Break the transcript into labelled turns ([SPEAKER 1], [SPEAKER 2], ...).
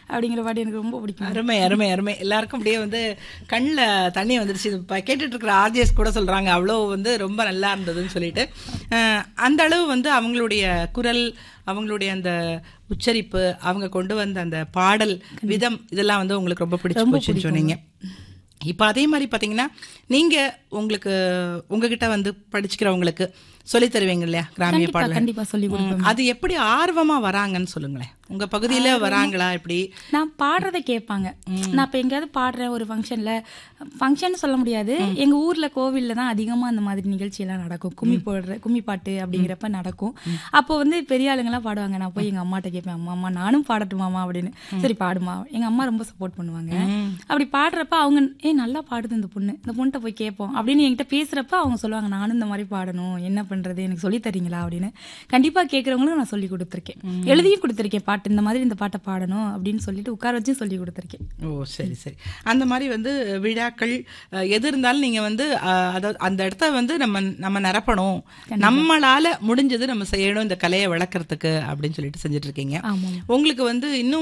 [SPEAKER 1] அப்படிங்கிற பாட்டு எனக்கு ரொம்ப பிடிக்கும்
[SPEAKER 2] அருமை அருமை அருமை எல்லாருக்கும் அப்படியே வந்து கண்ணில் தண்ணி வந்துருச்சு இது இப்போ கேட்டுட்டு இருக்கிற ஆர்ஜிஎஸ் கூட சொல்றாங்க அவ்வளோ வந்து ரொம்ப நல்லா இருந்ததுன்னு சொல்லிட்டு அஹ், அந்த அளவு வந்து அவங்களுடைய குரல் அவங்களுடைய அந்த உச்சரிப்பு அவங்க கொண்டு வந்த அந்த பாடல் விதம் இதெல்லாம் வந்து உங்களுக்கு ரொம்ப பிடிச்சு போச்சுன்னு சொன்னீங்க இப்போ அதே மாதிரி பார்த்தீங்கன்னா நீங்கள் உங்களுக்கு உங்ககிட்ட வந்து படிச்சுக்கிறவங்களுக்கு சொல்லித் தருவீங்க இல்லையா கிராமிய
[SPEAKER 1] கண்டிப்பா,
[SPEAKER 2] பாடல்
[SPEAKER 1] கண்டிப்பா சொல்லிக்
[SPEAKER 2] ம், அது எப்படி ஆர்வமா வராங்கன்னு சொல்லுங்களேன் உங்க பகுதியில வராங்களா எப்படி
[SPEAKER 1] நான் பாடுறத கேட்பாங்க நான் இப்போ எங்கேயாவது பாடுறேன் ஒரு ஃபங்க்ஷன்ல ஃபங்க்ஷன் சொல்ல முடியாது எங்க ஊர்ல கோவில்ல தான் அதிகமா அந்த மாதிரி நிகழ்ச்சி எல்லாம் நடக்கும் கும்மி போடுற கும்மி பாட்டு அப்படிங்கிறப்ப நடக்கும் அப்போ வந்து பெரிய ஆளுங்கெல்லாம் பாடுவாங்க நான் போய் எங்க அம்மாட்ட கேட்பேன் அம்மா அம்மா நானும் பாடட்டுமாமா அப்படின்னு சரி பாடுமா எங்க அம்மா ரொம்ப சப்போர்ட் பண்ணுவாங்க அப்படி பாடுறப்ப அவங்க ஏ நல்லா பாடுது இந்த பொண்ணு இந்த பொண்ணுகிட்ட போய் கேட்போம் அப்படின்னு என்கிட்ட பேசுறப்ப அவங்க சொல்லுவாங்க நானும் இந்த மாதிரி பாடணும் என்ன பண்றது எனக்கு சொல்லி தரீங்களா அப்படின்னு கண்டிப்பா கேட்கறவங்களுக்கு நான் சொல்லி கொடுத்துருக்கேன் எழுதியும் கொடுத்துருக்கேன் பாட்டு இந்த மாதிரி இந்த பாட்டை பாடணும் அப்படின்னு சொல்லிட்டு உட்கார வச்சு சொல்லி கொடுத்துருக்கேன்
[SPEAKER 2] ஓ சரி சரி அந்த மாதிரி வந்து விழாக்கள் அஹ், எது இருந்தாலும் நீங்க வந்து அஹ், அதாவது அந்த இடத்த வந்து நம்ம நம்ம நிரப்பணும் நம்மளால முடிஞ்சது நம்ம செய்யணும் இந்த கலையை வளர்க்கறதுக்கு அப்படின்னு சொல்லிட்டு செஞ்சுட்டு இருக்கீங்க
[SPEAKER 1] ஆமாம்
[SPEAKER 2] உங்களுக்கு வந்து இன்னும்